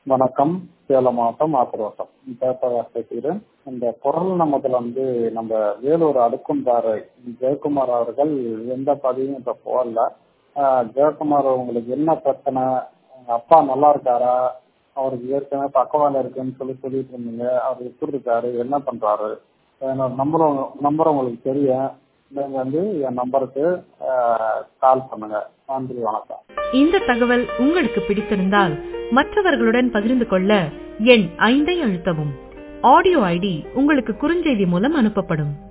வணக்கம் சேலம் மாவட்டம் ஆத்திரோட்டம் பேப்பர் பேசுகிறேன் இந்த குரல் நமதுல வந்து நம்ம வேலூர் அடுக்கும்பாறை ஜெயக்குமார் அவர்கள் எந்த பதிவும் இப்ப போடல ஆஹ் ஜெயக்குமார் உங்களுக்கு என்ன பிரச்சனை உங்க அப்பா நல்லா இருக்காரா அவருக்கு ஏற்கனவே பக்கவால இருக்குன்னு சொல்லி சொல்லிட்டு இருந்தீங்க அவர் எப்படி இருக்காரு என்ன பண்றாரு என்னோட நம்பர் நம்பர் உங்களுக்கு தெரியும் நீங்க வந்து என் நம்பருக்கு கால் பண்ணுங்க நன்றி வணக்கம் இந்த தகவல் உங்களுக்கு பிடித்திருந்தால் மற்றவர்களுடன் பகிர்ந்து கொள்ள எண் ஐந்தை அழுத்தவும் ஆடியோ ஐடி உங்களுக்கு குறுஞ்செய்தி மூலம் அனுப்பப்படும்